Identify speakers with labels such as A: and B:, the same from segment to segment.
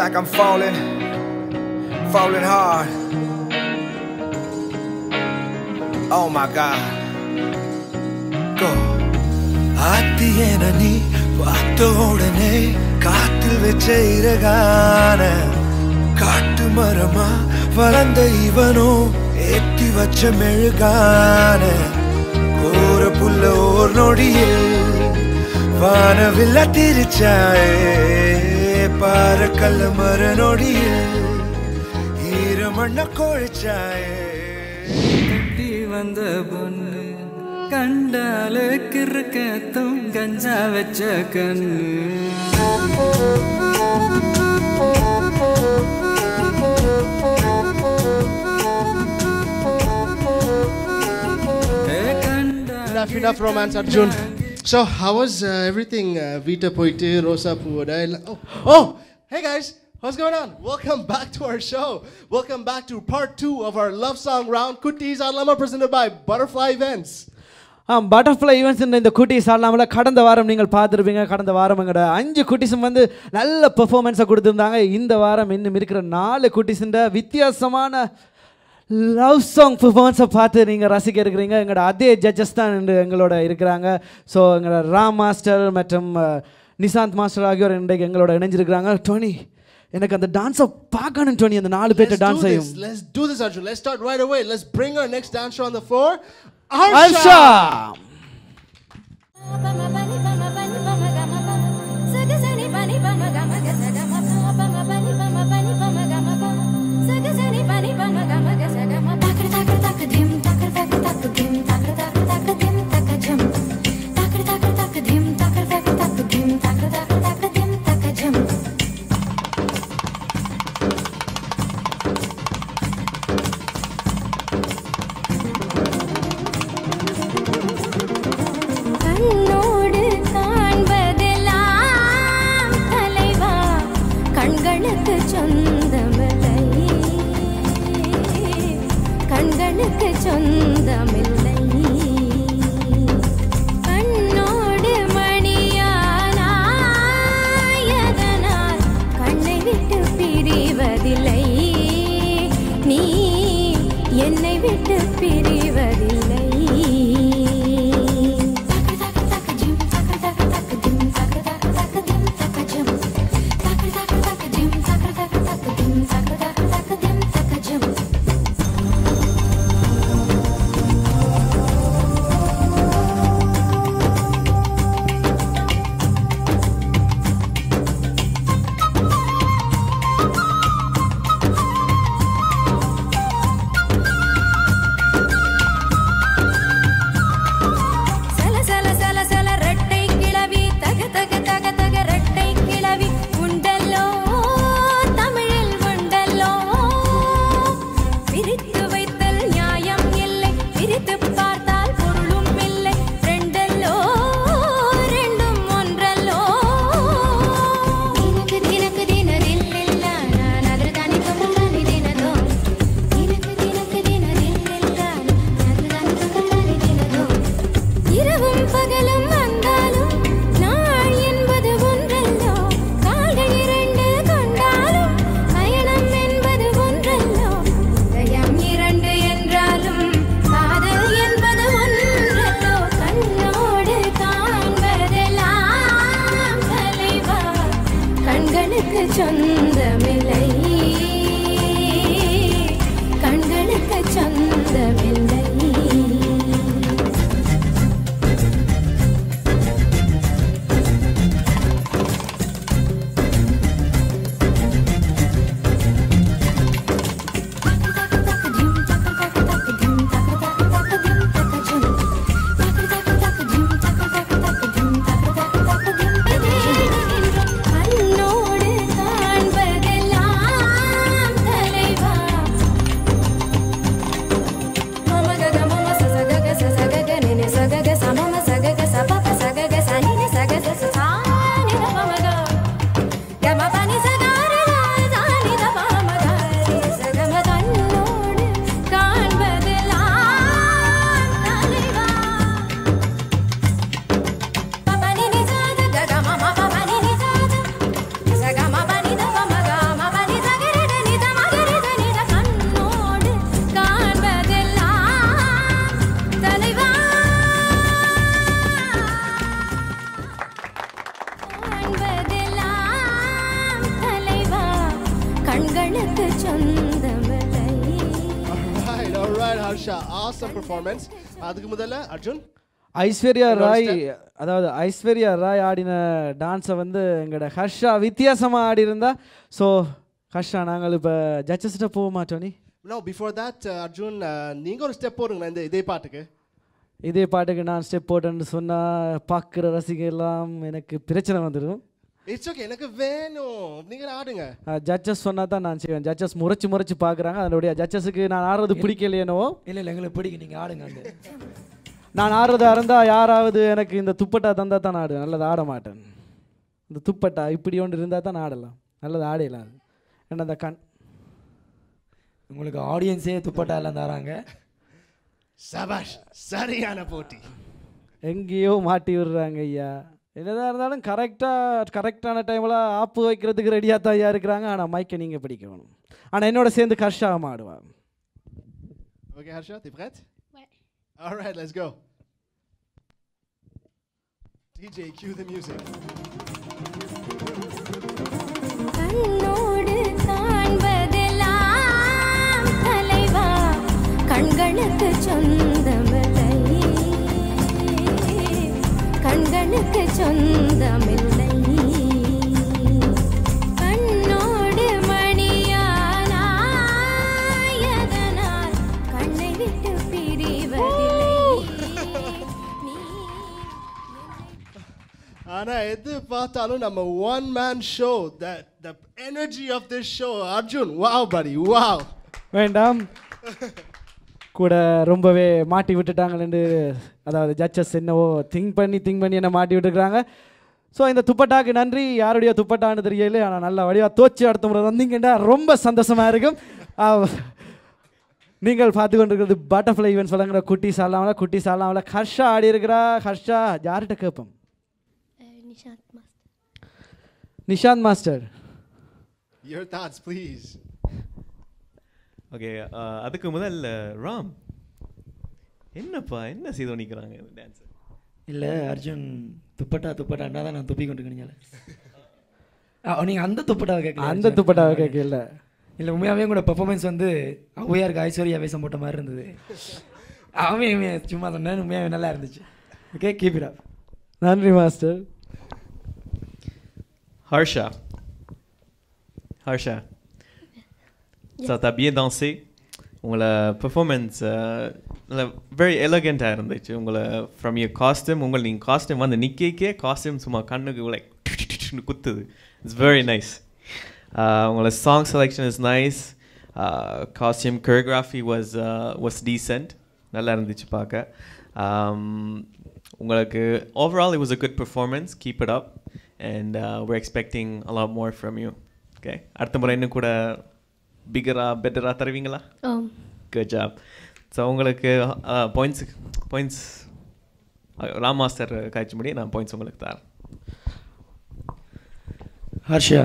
A: like I'm falling, falling hard. Oh my God. Go.
B: ஆத்தியன நீ பார்த்த உடனே காத்தில் வச்ச இறகான காட்டு மரமா வளர்ந்த இவனோ ஏத்தி வச்ச மெழுகான கோர புல்ல ஓர் நொடியில் வானவில்ல திரிச்சாயே பாறக்கல்ல மர நொடியில் ஈரமண்ண கோழிச்சாயே
C: கட்டி வந்த பொண்ணு கண்டால கிறுக்கத்தும் கஞ்சா வச்ச கண்ணு ஏ கண்டா
D: Enough, enough romance, Arjun. So, how was uh, everything? Uh, Vita Poite, Rosa Puvoda. Oh, oh, hey guys, what's going on? Welcome back to our show. Welcome back to part two of our love song round. Kuttis Alama presented by Butterfly Events.
E: ஆ butterfly events இந்த குட்டீஸ் ஆடலாமல கடந்த வாரம் நீங்கள் பார்த்துருப்பீங்க கடந்த வாரம் எங்களோட அஞ்சு குட்டீஸும் வந்து நல்ல பெர்ஃபார்மன்ஸை கொடுத்துருந்தாங்க இந்த வாரம் இன்னும் இருக்கிற நாலு குட்டீஸுன்ற வித்தியாசமான லவ் சாங் பெர்ஃபார்மன்ஸை பார்த்து நீங்கள் ரசிக்க இருக்கிறீங்க எங்களோட அதே ஜட்ஜஸ் தான் இன்று எங்களோட இருக்கிறாங்க ஸோ எங்களோட ராம் மாஸ்டர் மற்றும் அஹ், நிசாந்த் மாஸ்டர் ஆகியோர் இன்றைக்கு எங்களோட இணைஞ்சிருக்கிறாங்க டோனி எனக்கு அந்த டான்ஸை பார்க்கணும் டோனி அந்த நாலு பேர்ட்ட
D: Let's do
E: டான்ஸையும்
D: this. Let's do this, Arjun. Let's start right away. Let's bring our next dancer on the floor.
E: Arsha
F: கண்ணோடு காண்பதெல்லாம் தலைவா கண்களுக்கு சொந்தமில்லை கண்களுக்கு சொந்தமில்லை கண்ணோடு மணியானாயதனால் கண்ணை விட்டு பிரிவதில்லை நீ என்னை விட்டு பிரிவதில்லை சல சல சல சல ரெட்டை கிளவி தக தக தக தக ரெட்டை கிளவி உண்டல்லோ தமிழில் உண்டல்லோ பிரித்து வைத்தல் நியாயம் இல்லை பிரித்து பார்த்தால் பொருளும் இல்லை ரெண்டல்லோ ரெண்டும் ஒன்றல்லோ தினக்கு தினக்கு தினதில்லில்ல நான் அதிர்காணி கொண்டாடி தினதோ தினக்கு தினக்கு தினதில்லில்ல நான் அதிர்காணி கொண்டாடி தினதோ இரவும் பகலும் வந்தாலும் நாள் என்பது ஒன்றல்லோ கால்கள் இரண்டு கொண்டாலும் பயணம் என்பது ஒன்றல்லோ இதயம் இரண்டு என்றாலும் காதல்
D: right, Harsha. Awesome performance. அதுக்கு முதல்ல அர்ஜுன்
E: ஐஸ்வர்யா
D: என்னோட
E: ராய் அதாவது ஐஸ்வர்யா ராய் ஆடின டான்ஸை வந்து எங்களோட ஹர்ஷா வித்தியாசமாக ஆடி இருந்தா ஸோ ஹர்ஷா நாங்கள் இப்போ ஜட்ஜஸ்கிட்ட போக மாட்டோம் நீ
D: know before that Arjun uh, நீங்க ஒரு ஸ்டெப் போடுங்க இந்த இதே பாட்டுக்கு
E: இதே பாட்டுக்கு நான் ஸ்டெப் போட்டேன்னு சொன்னால் பார்க்குற ரசிகர்லாம் எனக்கு பிரச்சனை வந்துடும்
D: இட்ஸ் ஓகே எனக்கு வேணும் நீங்க ஆடுங்க
E: ஜட்ஜஸ் சொன்னால் தான் நான் செய்வேன் ஜட்ஜஸ் முறைச்சு முறைச்சு பார்க்குறாங்க அதனுடைய ஜட்ஜஸுக்கு நான் ஆடுறது பிடிக்கலையேனோ
G: இல்லை இல்லை எங்களுக்கு பிடிக்கும் நீங்கள் ஆடுங்க அந்த
E: நான் ஆடுறதா இருந்தால் யாராவது எனக்கு இந்த துப்பட்டா தந்தா தான் நான் ஆடுவேன் நல்லது ஆட மாட்டேன் இந்த துப்பட்டா இப்படி ஒன்று இருந்தால் தான் நான் ஆடலாம் நல்லது ஆடையலாம் ஏன்னா அந்த கண்
G: உங்களுக்கு ஆடியன்ஸே துப்பட்டா எல்லாம் தராங்க
D: சபாஷ் சரியான போட்டி
E: எங்கேயோ மாட்டி விடுறாங்க ஐயா என்னதான் இருந்தாலும் கரெக்டாக கரெக்டான டைமில் ஆப்பு வைக்கிறதுக்கு ரெடியாக தான் ஐயா இருக்கிறாங்க ஆனால் மைக்கை நீங்கள் பிடிக்கணும் ஆனால் என்னோட சேர்ந்து கர்ஷாக ஆடுவான்
D: Okay, Harsha, t'es prête? Ouais. All right, let's go. DJ, cue the music.
F: கண்ணோடு காண்பதெல்லாம் தலைவா கண்களுக்கு சொந்தமில்லை கண்களுக்கு சொந்தமில்லை கண்ணோடு மணியானாயதனால் கண்ணை விட்டு பிரிவதில்லை நீ
D: ஆனா எது பார்த்தாலும் நம்ம one man show that the energy of this show Arjun wow buddy wow
E: வேண்டாம் கூட ரொம்பவே மாட்டி விட்டுட்டாங்களேன்னு அதாவது ஜட்ஜஸ் என்னவோ திங்க் பண்ணி திங்க் பண்ணி என்ன மாட்டி விட்டுருக்காங்க ஸோ இந்த துப்பட்டாக்கு நன்றி யாருடைய துப்பட்டான்னு தெரியல ஆனால் நல்ல வடிவாக தோச்சி அடுத்த முறை வந்தீங்கன்னா ரொம்ப சந்தோஷமாக இருக்கும் ஆஹ், நீங்கள் பார்த்து கொண்டிருக்கிறது பட்டர்ஃப்ளை ஈவெண்ட்ஸ் வழங்குற குட்டி சாலாமில் குட்டி சாலாமில் ஹர்ஷா ஆடி இருக்கிறா ஹர்ஷா யார்கிட்ட கேட்போம்
F: Nishant master
E: Nishant master
D: your thoughts please
H: okay அதுக்கு முதல் ராம் என்னப்பா என்ன செய்து நிற்கிறாங்க டான்ஸ்
G: இல்லை அர்ஜுன் துப்பட்டா துப்பட்டாண்டா தான் நான் துப்பி கொண்டு இருக்கீங்களே நீங்கள் அந்த துப்பட்டாவை கேட்கல
E: அந்த துப்பட்டாவை கேட்கல
G: இல்லை உண்மையாகவே கூட பெர்ஃபார்மன்ஸ் வந்து ஔவையாருக்கு ஐஸ்வர்யா வேஷம் போட்ட மாதிரி இருந்தது அவன் சும்மா சொன்னேன் உண்மையாகவே நல்லா இருந்துச்சு ஓகே கீப் இட் அப்
E: நன்றி master
H: Harsha. Harsha. Ça t'a bien dansé. உங்களை பெர்ஃபார்மன்ஸ் நல்ல வெரி எலகண்ட்டாக இருந்துச்சு உங்களை ஃப்ரம் யூர் காஸ்டியூம் உங்களை நீங்கள் காஸ்டியூம் வந்து நிற்கே காஸ்டியூம் சும்மா கண்ணுக்கு லைக் குத்துது இட்ஸ் வெரி நைஸ் உங்களோட song selection is nice costume choreography was was decent நல்லா இருந்துச்சு பார்க்க Um, உங்களுக்கு overall it was a good performance keep it up and uh, we're expecting a lot more from you okay அடுத்த முறை இன்னும் கூட பிகராக பெட்டராக தருவீங்களா
F: ஆம்
H: குட் ஜாப் ஸோ உங்களுக்கு பாயிண்ட்ஸ் பாயிண்ட்ஸ் ராம் மாஸ்டர் காய்ச்சி முடி நான் பாயிண்ட்ஸ் உங்களுக்கு தரேன்
G: ஹர்ஷா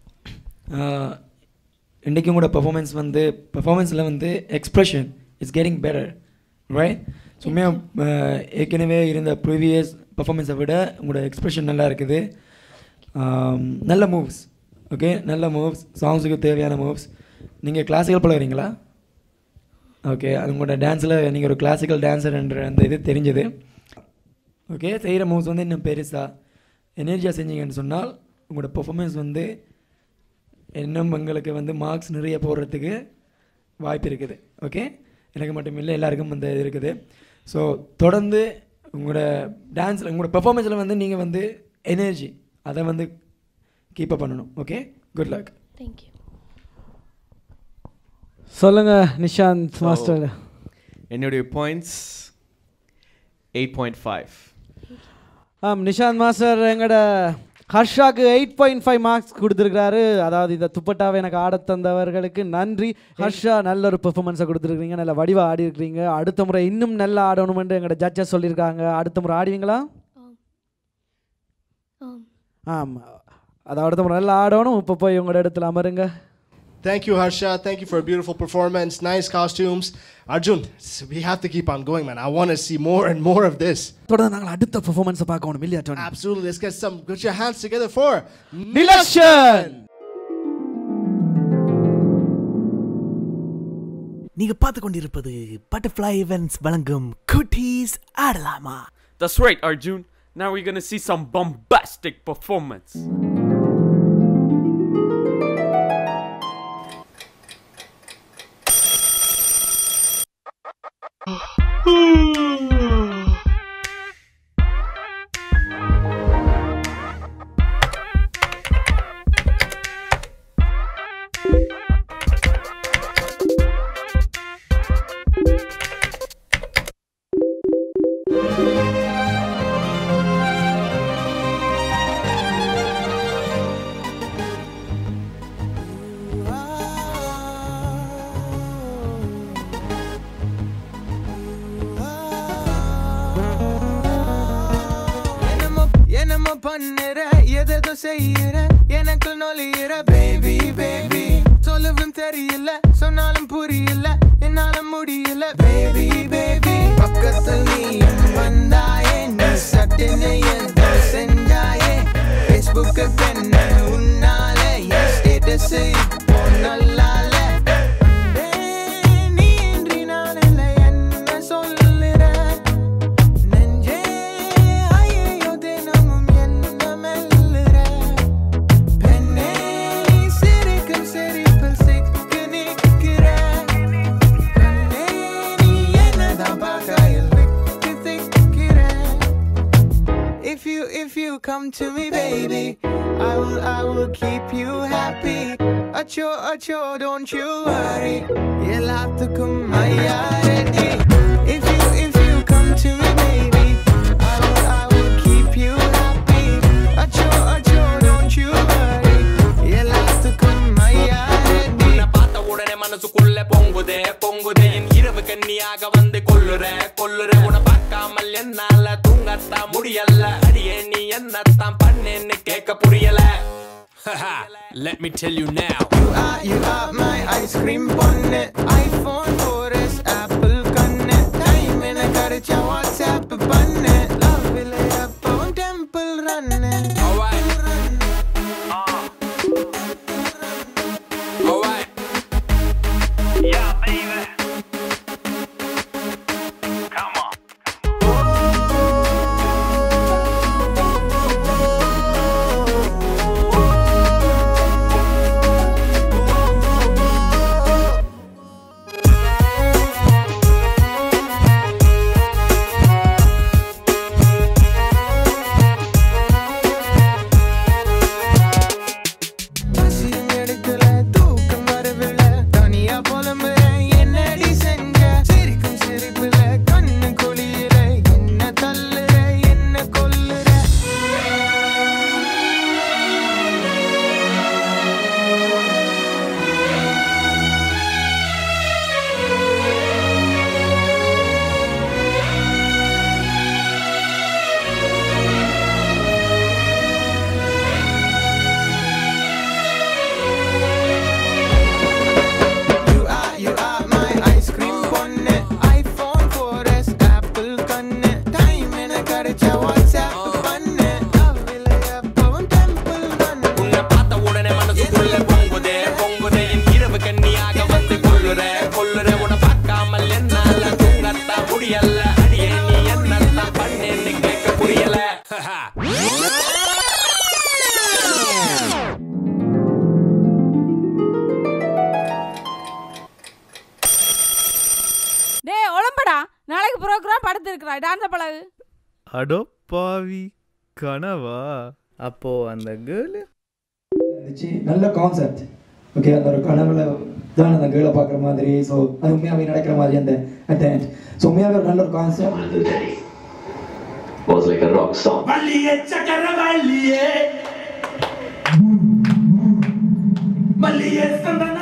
G: இன்றைக்கும் கூட பெர்ஃபார்மன்ஸ் வந்து பெர்ஃபார்மன்ஸில் வந்து expression it's getting better right சும்மையாக ஏற்கனவே இருந்த ப்ரீவியஸ் பெர்ஃபார்மன்ஸை விட உங்களோட எக்ஸ்ப்ரெஷன் நல்லா இருக்குது ஆம், நல்ல மூவ்ஸ் ஓகே நல்ல மூவ்ஸ் சாங்ஸுக்கு தேவையான மூவ்ஸ் நீங்கள் கிளாசிக்கல் பழகுறீங்களா ஓகே அது உங்களோட டான்ஸில் நீங்கள் ஒரு கிளாசிக்கல் டான்ஸர்ன்ற அந்த இது தெரிஞ்சது ஓகே செய்கிற மூவ்ஸ் வந்து இன்னும் பெருசாக எனர்ஜியாக செஞ்சீங்கன்னு சொன்னால் உங்களோட பெர்ஃபார்மன்ஸ் வந்து இன்னும் எங்களுக்கு வந்து மார்க்ஸ் நிறைய போடுறதுக்கு வாய்ப்பு இருக்குது ஓகே எனக்கு மட்டும் இல்லை எல்லாருக்கும் அந்த இது இருக்குது ஸோ தொடர்ந்து உங்களோட டான்ஸில் உங்களோட பெர்ஃபார்மன்ஸில் வந்து நீங்கள் வந்து எனர்ஜி அதை வந்து கீப் அப் பண்ணணும் ஓகே குட் லக்
F: தேங்க்யூ
E: சொல்லுங்க நிஷாந்த் மாஸ்டர்
H: என்னுடைய பாயிண்ட்ஸ் எயிட் பாயிண்ட் ஃபைவ்
E: ஆம் நிஷாந்த் மாஸ்டர் எங்களோட ஹர்ஷாக்கு எயிட் பாயிண்ட் ஃபைவ் மார்க்ஸ் கொடுத்துருக்காரு அதாவது இந்த துப்பட்டாவை எனக்கு ஆடத் தந்தவர்களுக்கு நன்றி ஹர்ஷா நல்ல ஒரு பெர்ஃபார்மன்ஸை கொடுத்துருக்கீங்க நல்ல வடிவாக ஆடி இருக்கிறீங்க அடுத்த முறை இன்னும் நல்லா ஆடணுமென்று எங்களோட ஜட்ஜஸ் சொல்லியிருக்காங்க அடுத்த முறை ஆடுவீங்களா
F: ஆம் ஆம்
E: ஆம் அது அடுத்த முறை நல்லா ஆடணும் இப்போ போய் உங்களோட இடத்துல அமருங்க
D: Thank you, Harsha. Thank you for a beautiful performance. Nice costumes. Arjun, s- we have to keep on going, man. I want to see more and more of this.
E: தொடர்ந்து நாங்கள் அடுத்த பெர்ஃபார்மன்ஸை பார்க்கணும் இல்லையா Dhoni
D: Absolutely. Let's get some. Put your hands together for
E: நிலக்ஷன்
I: நீங்க பார்த்து கொண்டிருப்பது butterfly events வழங்கும் குட்டீஸ் ஆடலாமா
J: That's right, Arjun. Now we're gonna see some bombastic performance.
K: என்னமோ என்னமோ பண்ணுற எதோ செய்யற எனக்கு நொழியிற பேபி பேபி சொல்லவும் தெரியல சொன்னாலும் புரியல என்னால முடியல பேபி பேபி பக்கத்தில் நீ வந்தாயே நீ சட்டுன்னு எதோ செஞ்சாயே ஃபேஸ்புக்கு பெண்ண உன்னாலே என் ஸ்டேட்டஸ் இப்போ நல்லால ஏய், நீ இன்றி நான் இல்லை என்ன சொல்லுற நெஞ்சே ஐயையோ தினமும் என்ன மெல்லுற பெண்ணே நீ சிரிக்கும் சிரிப்பில் சிக்கு நிற்கிற கண்ணே நீ என்னதான் பார்க்கையில் விட்டு திக்கிற If you if you come to me baby I will I will keep you happy Acho acho don't you worry எல்லாத்துக்கும் ஐயா ready If you if you come to me baby I will I will keep you happy Acho acho don't you worry எல்லாத்துக்கும் ஐயா ready
J: உன்னை பார்த்த உடனே மனசுக்குள்ள பொங்குதே பொங்குதே என் இரவு கண்ணியாக வந்து கொல்லுற கொல்லுற உன்னை பார்க்காமல் என்னால தூங்கத்தான் முடியல அடியே நீ என்னத்தான் பண்ணேன்னு கேட்க புரியல Let me tell you now
K: You are, you are my ice cream bonnet iPhone 4S Apple கண்ணு Time என கிடைச்சா WhatsApp பண்ணு Love இல்லை எப்பவும் temple run
J: Alright Alright Yeah baby Come on
K: பசியும் எடுக்கல தூக்கம் வரவில்ல தனியா புலம்புறேன் என்னடி செஞ்ச சிரிக்கும் சிரிப்புல கண்ணு குளியில என்ன தள்ளுற என்ன கொல்லுற You are, you are my ice cream bonnet iPhone 4S Apple கண்ணு Time என கிடைச்சா WhatsApp பண்ணு Love இல்லை எப்பவும் temple run
J: உன்னை பார்த்த உடனே மனசுக்குள்ள பொங்குதே பொங்குதே என் இரவு கண்ணியாக வந்து கொல்லுற கொல்லுற உன்னை பார்க்காமல் என்னால தூங்கத்தான் முடியல அடியே நீ என்னத்தான் பண்ணேன்னு கேட்க புரியல
L: டேய் உடம்படா நாளைக்கு ப்ரோக்ராம் படுத்து இருக்கிறா டான்ஸ் பழகு
H: அடோ பாவி கனவா
M: அப்போ அந்த கேர்ள்
G: இருந்துச்சு நல்ல கான்செப்ட் ஓகே அந்த ஒரு கனவுல தான் அந்த கேர்ளை பார்க்குற மாதிரி ஸோ அது உண்மையாகவே நடக்கிற மாதிரி அந்த அட் ஸோ உண்மையாகவே ஒரு நல்ல ஒரு concept
N: was like a rock song.
B: மல்லியே சக்கர மல்லியே மல்லியே சந்தன